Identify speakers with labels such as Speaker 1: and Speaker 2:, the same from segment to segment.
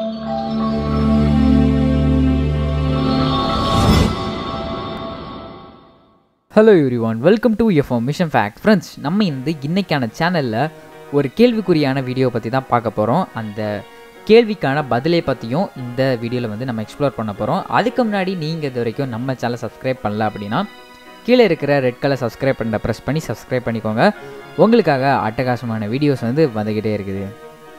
Speaker 1: hello everyone welcome to FM mission fact friends நம்ம இந்த இன்னைக்கான சேனலில் ஒரு கேள்விக்குறியான வீடியோ பற்றி தான் பார்க்க போகிறோம் அந்த கேள்விக்கான பதிலை பற்றியும் இந்த வீடியோவில் வந்து நம்ம எக்ஸ்ப்ளோர் பண்ண போகிறோம் அதுக்கு முன்னாடி நீங்கள் இது வரைக்கும் நம்ம சேனலை சப்ஸ்கிரைப் பண்ணல அப்படின்னா கீழே இருக்கிற ரெட் கலர் சப்ஸ்கிரைப் பண்ண ப்ரெஸ் பண்ணி சப்ஸ்கிரைப் பண்ணிக்கோங்க உங்களுக்காக அட்டகாசமான வீடியோஸ் வந்து வந்துக்கிட்டே இருக்குது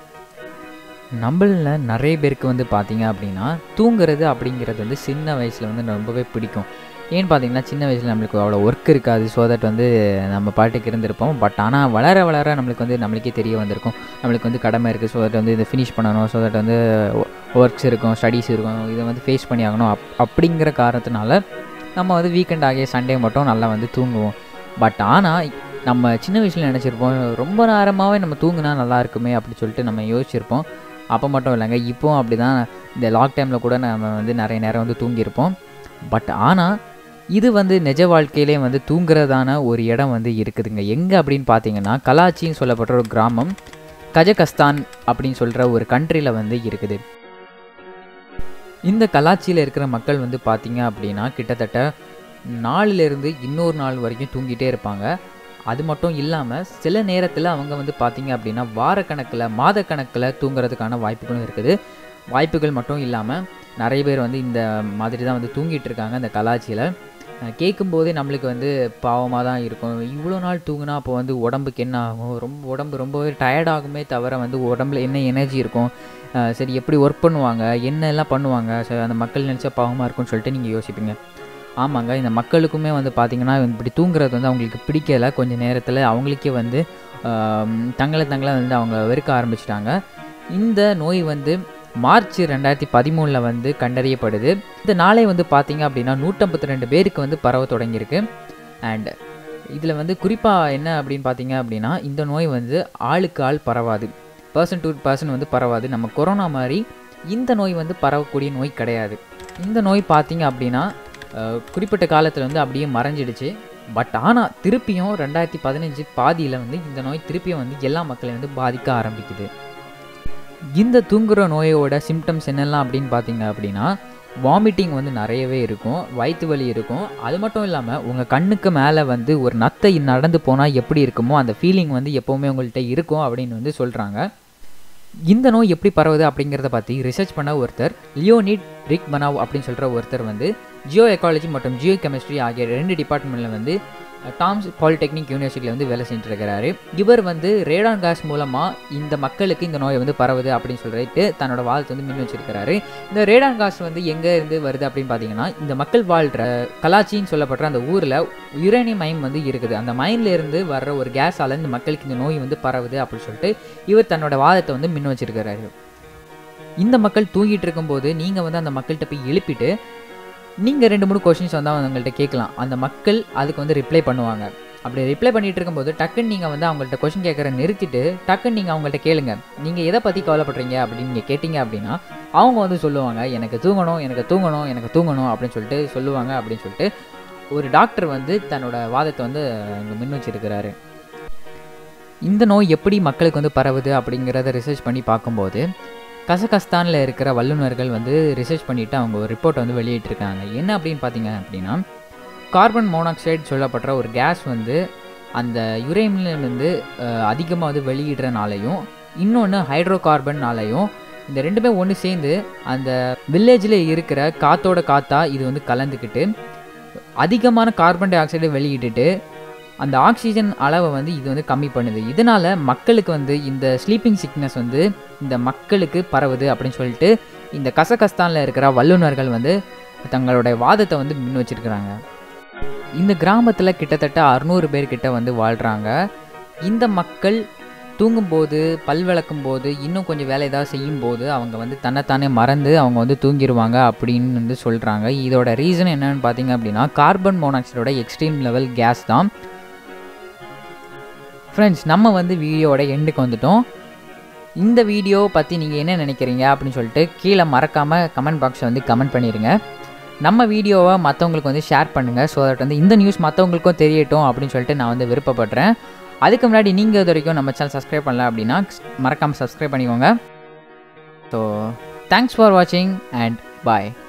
Speaker 1: நம்மள நிறைய பேருக்கு வந்து பார்த்தீங்க அப்படின்னா தூங்குறது அப்படிங்கிறது வந்து சின்ன வயசில் வந்து ரொம்பவே பிடிக்கும் ஏன்னு பார்த்தீங்கன்னா சின்ன வயசில் நம்மளுக்கு அவ்வளோ ஒர்க் இருக்காது ஸோ தட் வந்து நம்ம பாட்டுக்கு இருந்திருப்போம் பட் ஆனால் வளர வளர நம்மளுக்கு வந்து நம்மளுக்கே தெரிய வந்திருக்கும் நம்மளுக்கு வந்து கடமை இருக்குது ஸோ தட் வந்து இதை ஃபினிஷ் பண்ணணும் ஸோ தட் வந்து ஒர்க்ஸ் இருக்கும் ஸ்டடீஸ் இருக்கும் இதை வந்து ஃபேஸ் பண்ணி ஆகணும் அப் அப்படிங்கிற காரணத்தினால நம்ம வந்து வீக்கெண்ட் ஆகிய சண்டே மட்டும் நல்லா வந்து தூங்குவோம் பட் ஆனால் நம்ம சின்ன வயசில் நினச்சிருப்போம் ரொம்ப நேரமாகவே நம்ம தூங்குனா நல்லா இருக்குமே அப்படி சொல்லிட்டு நம்ம யோசிச்சிருப்போம் அப்போ மட்டும் இல்லைங்க இப்போவும் அப்படி தான் இந்த லாக் டைமில் கூட நம்ம வந்து நிறைய நேரம் வந்து தூங்கியிருப்போம் பட் ஆனால் இது வந்து நிஜ வாழ்க்கையிலே வந்து தூங்குறதான ஒரு இடம் வந்து இருக்குதுங்க எங்கே அப்படின்னு பார்த்தீங்கன்னா கலாச்சின்னு சொல்லப்பட்ட ஒரு கிராமம் கஜகஸ்தான் அப்படின்னு சொல்கிற ஒரு கண்ட்ரியில் வந்து இருக்குது இந்த கலாச்சியில் இருக்கிற மக்கள் வந்து பார்த்தீங்க அப்படின்னா கிட்டத்தட்ட நாலுலேருந்து இன்னொரு நாள் வரைக்கும் தூங்கிட்டே இருப்பாங்க அது மட்டும் இல்லாமல் சில நேரத்தில் அவங்க வந்து பார்த்தீங்க அப்படின்னா வாரக்கணக்கில் மாதக்கணக்கில் தூங்குறதுக்கான வாய்ப்புகளும் இருக்குது வாய்ப்புகள் மட்டும் இல்லாமல் நிறைய பேர் வந்து இந்த மாதிரி தான் வந்து தூங்கிட்டு இருக்காங்க இந்த கலாச்சியில் கேட்கும்போதே நம்மளுக்கு வந்து பாவமாக தான் இருக்கும் இவ்வளோ நாள் தூங்கினா அப்போ வந்து உடம்புக்கு என்ன ஆகும் ரொம்ப உடம்பு ரொம்பவே டயர்ட் ஆகுமே தவிர வந்து உடம்புல என்ன எனர்ஜி இருக்கும் சரி எப்படி ஒர்க் பண்ணுவாங்க என்ன எல்லாம் பண்ணுவாங்க சரி அந்த மக்கள் நினச்சா பாவமாக இருக்கும்னு சொல்லிட்டு நீங்கள் யோசிப்பீங்க ஆமாங்க இந்த மக்களுக்குமே வந்து பார்த்திங்கன்னா இப்படி தூங்குறது வந்து அவங்களுக்கு பிடிக்கலை கொஞ்சம் நேரத்தில் அவங்களுக்கே வந்து தங்களை தங்களை வந்து அவங்க வெறுக்க ஆரம்பிச்சிட்டாங்க இந்த நோய் வந்து மார்ச் ரெண்டாயிரத்தி பதிமூணில் வந்து கண்டறியப்படுது இந்த நாளே வந்து பார்த்தீங்க அப்படின்னா நூற்றம்பத்தி ரெண்டு பேருக்கு வந்து பரவ தொடங்கியிருக்கு அண்ட் இதில் வந்து குறிப்பாக என்ன அப்படின்னு பார்த்தீங்க அப்படின்னா இந்த நோய் வந்து ஆளுக்கு ஆள் பரவாது பர்சன் டு பர்சன் வந்து பரவாது நம்ம கொரோனா மாதிரி இந்த நோய் வந்து பரவக்கூடிய நோய் கிடையாது இந்த நோய் பார்த்தீங்க அப்படின்னா குறிப்பிட்ட காலத்தில் வந்து அப்படியே மறைஞ்சிடுச்சு பட் ஆனால் திருப்பியும் ரெண்டாயிரத்தி பதினஞ்சு பாதியில் வந்து இந்த நோய் திருப்பியும் வந்து எல்லா மக்களையும் வந்து பாதிக்க ஆரம்பிக்குது இந்த தூங்குற நோயோட சிம்டம்ஸ் என்னெல்லாம் அப்படின்னு பார்த்தீங்க அப்படின்னா வாமிட்டிங் வந்து நிறையவே இருக்கும் வயிற்று வலி இருக்கும் அது மட்டும் இல்லாமல் உங்கள் கண்ணுக்கு மேலே வந்து ஒரு நத்தை நடந்து போனால் எப்படி இருக்குமோ அந்த ஃபீலிங் வந்து எப்போவுமே உங்கள்கிட்ட இருக்கும் அப்படின்னு வந்து சொல்கிறாங்க இந்த நோய் எப்படி பரவுது அப்படிங்கிறத பற்றி ரிசர்ச் பண்ண ஒருத்தர் லியோனிட் ரிக் மனாவ் அப்படின்னு சொல்கிற ஒருத்தர் வந்து ஜியோ எக்காலஜி மற்றும் ஜியோ கெமிஸ்ட்ரி ஆகிய ரெண்டு டிபார்ட்மெண்ட்டில் வந்து டாம்ஸ் பாலிடெக்னிக் யூனிவர்சிட்டியில் வந்து வேலை செஞ்சுருக்கிறாரு இவர் வந்து ரேடான் காஸ் மூலமாக இந்த மக்களுக்கு இந்த நோய் வந்து பரவுது அப்படின்னு சொல்லிட்டு தன்னோட வாழ்த்து வந்து முன் வச்சிருக்கிறாரு இந்த ரேடான் காஸ் வந்து எங்கே இருந்து வருது அப்படின்னு பார்த்தீங்கன்னா இந்த மக்கள் வாழ்கிற கலாச்சின்னு சொல்லப்படுற அந்த ஊரில் யுரேனியம் மைன் வந்து இருக்குது அந்த மைன்ல இருந்து வர்ற ஒரு கேஸால் இந்த மக்களுக்கு இந்த நோய் வந்து பரவுது அப்படின்னு சொல்லிட்டு இவர் தன்னோட வாதத்தை வந்து முன் வச்சிருக்கிறாரு இந்த மக்கள் தூங்கிட்டு இருக்கும்போது நீங்கள் வந்து அந்த மக்கள்கிட்ட போய் எழுப்பிட்டு நீங்கள் ரெண்டு மூணு கொஷின்ஸ் வந்து அவங்கள்ட்ட கேட்கலாம் அந்த மக்கள் அதுக்கு வந்து ரிப்ளை பண்ணுவாங்க அப்படி ரிப்ளை பண்ணிட்டு இருக்கும்போது டக்குன்னு நீங்கள் வந்து அவங்கள்ட்ட கொஷின் கேட்குற நிறுத்திட்டு டக்குன்னு நீங்கள் அவங்கள்ட்ட கேளுங்க நீங்கள் எதை பற்றி கவலைப்படுறீங்க அப்படின்னு நீங்கள் கேட்டிங்க அப்படின்னா அவங்க வந்து சொல்லுவாங்க எனக்கு தூங்கணும் எனக்கு தூங்கணும் எனக்கு தூங்கணும் அப்படின்னு சொல்லிட்டு சொல்லுவாங்க அப்படின்னு சொல்லிட்டு ஒரு டாக்டர் வந்து தன்னோட வாதத்தை வந்து இங்கே முன் வச்சிருக்கிறாரு இந்த நோய் எப்படி மக்களுக்கு வந்து பரவுது அப்படிங்கிறத ரிசர்ச் பண்ணி பார்க்கும்போது கசகஸ்தானில் இருக்கிற வல்லுநர்கள் வந்து ரிசர்ச் பண்ணிவிட்டு அவங்க ஒரு ரிப்போர்ட்டை வந்து வெளியிட்டிருக்காங்க என்ன அப்படின்னு பார்த்தீங்க அப்படின்னா கார்பன் மோனாக்சைடு சொல்லப்படுற ஒரு கேஸ் வந்து அந்த யுரேனியம்லேருந்து அதிகமாக வந்து வெளியிடுறனாலையும் இன்னொன்று ஹைட்ரோ கார்பன்னாலையும் இந்த ரெண்டுமே ஒன்று சேர்ந்து அந்த வில்லேஜில் இருக்கிற காற்றோட காற்றா இது வந்து கலந்துக்கிட்டு அதிகமான கார்பன் டை ஆக்சைடை வெளியிட்டுட்டு அந்த ஆக்சிஜன் அளவை வந்து இது வந்து கம்மி பண்ணுது இதனால் மக்களுக்கு வந்து இந்த ஸ்லீப்பிங் சிக்னஸ் வந்து இந்த மக்களுக்கு பரவுது அப்படின்னு சொல்லிட்டு இந்த கசகஸ்தானில் இருக்கிற வல்லுநர்கள் வந்து தங்களுடைய வாதத்தை வந்து முன் வச்சிருக்கிறாங்க இந்த கிராமத்தில் கிட்டத்தட்ட அறுநூறு பேர் கிட்ட வந்து வாழ்கிறாங்க இந்த மக்கள் தூங்கும்போது பல் விளக்கும் போது இன்னும் கொஞ்சம் வேலை ஏதாவது செய்யும்போது அவங்க வந்து தன்னைத்தானே மறந்து அவங்க வந்து தூங்கிடுவாங்க அப்படின்னு வந்து சொல்கிறாங்க இதோட ரீசன் என்னன்னு பார்த்தீங்க அப்படின்னா கார்பன் மோனாக்சைடோட எக்ஸ்ட்ரீம் லெவல் கேஸ் தான் ஃப்ரெண்ட்ஸ் நம்ம வந்து வீடியோவோட எண்டுக்கு வந்துட்டோம் இந்த வீடியோ பற்றி நீங்கள் என்ன நினைக்கிறீங்க அப்படின்னு சொல்லிட்டு கீழே மறக்காமல் கமெண்ட் பாக்ஸில் வந்து கமெண்ட் பண்ணிடுங்க நம்ம வீடியோவை மற்றவங்களுக்கு வந்து ஷேர் பண்ணுங்கள் ஸோ தட் வந்து இந்த நியூஸ் மற்றவங்களுக்கும் தெரியட்டும் அப்படின்னு சொல்லிட்டு நான் வந்து விருப்பப்படுறேன் அதுக்கு முன்னாடி நீங்கள் இது வரைக்கும் நம்ம சேனல் சப்ஸ்கிரைப் பண்ணல அப்படின்னா மறக்காமல் சப்ஸ்கிரைப் பண்ணிக்கோங்க ஸோ தேங்க்ஸ் ஃபார் வாட்சிங் அண்ட் பாய்